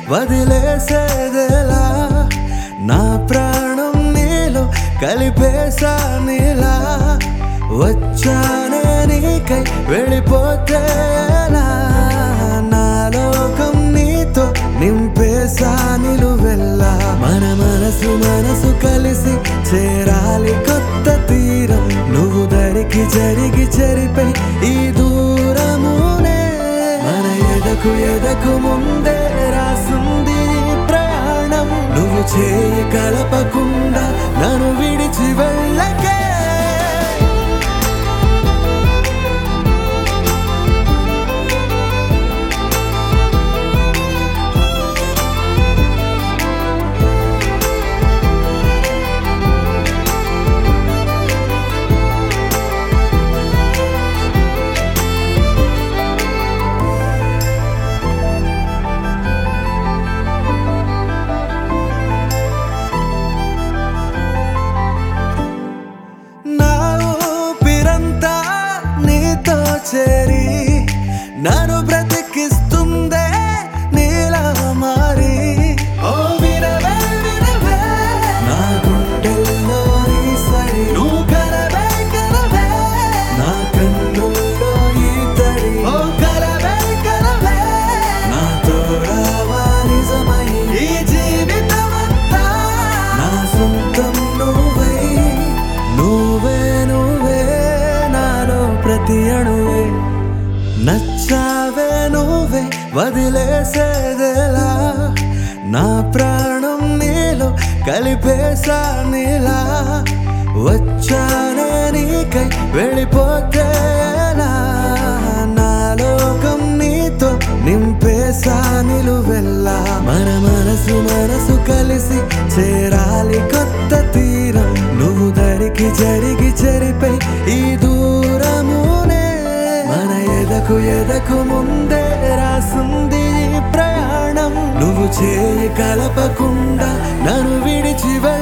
వదిలేసేదేలా నా ప్రాణం నీలో కలిపేసా నీలా వచ్చానే నీకై వెళ్ళిపోతే ఎలా? నా లోకం నీతో నింపేసా నిలువెల్లా మన మనసు మనసు కలిసి చేరాలి కొత్త తీరం నువ్వు దరికి జరిగి చెరిపై ఈ దూరమునే మన ఎదకు ఎదకు ముందే రాసుంది ఈ ప్రయాణం నువ్వు చేయి కలపకుండా నన్ను విడిచి వెళ్ళకే నా ఊపిరంతా నీతో చేరి నన్ను బ్రతికిస్తుందే నీలా మారి ఓ వినవే వినవే నా గుండెల్లో నీ సరి నువ్వు కలవే కలవే నా కన్నుల్లో ఈ తడి ఓ కలవే కలవే నా తోడావా నిజమై ఈ జీవితమంతా నా సొంతం నువ్వై నువ్వే నువ్వే నాలో ప్రతి అణువే నచ్చావే నువ్వే వదిలేసేదేలా నా ప్రాణం నీలో కలిపేసా నీలా వచ్చానే నీకై వెళ్ళిపోతే ఎలా? నా లోకం నీతో నింపేసా నిలువెల్లా మన మనసు మనసు కలిసి చేరాలి కొత్త తీరం నువ్వు దరికి జరిగి చెరిపై ఈ దూరమునే మన ఎదకు ఎదకు ముందే రాసుంది ఈ ప్రయాణం నువ్వు చేయి కలపకుండా నన్ను విడిచి వెళ్ళ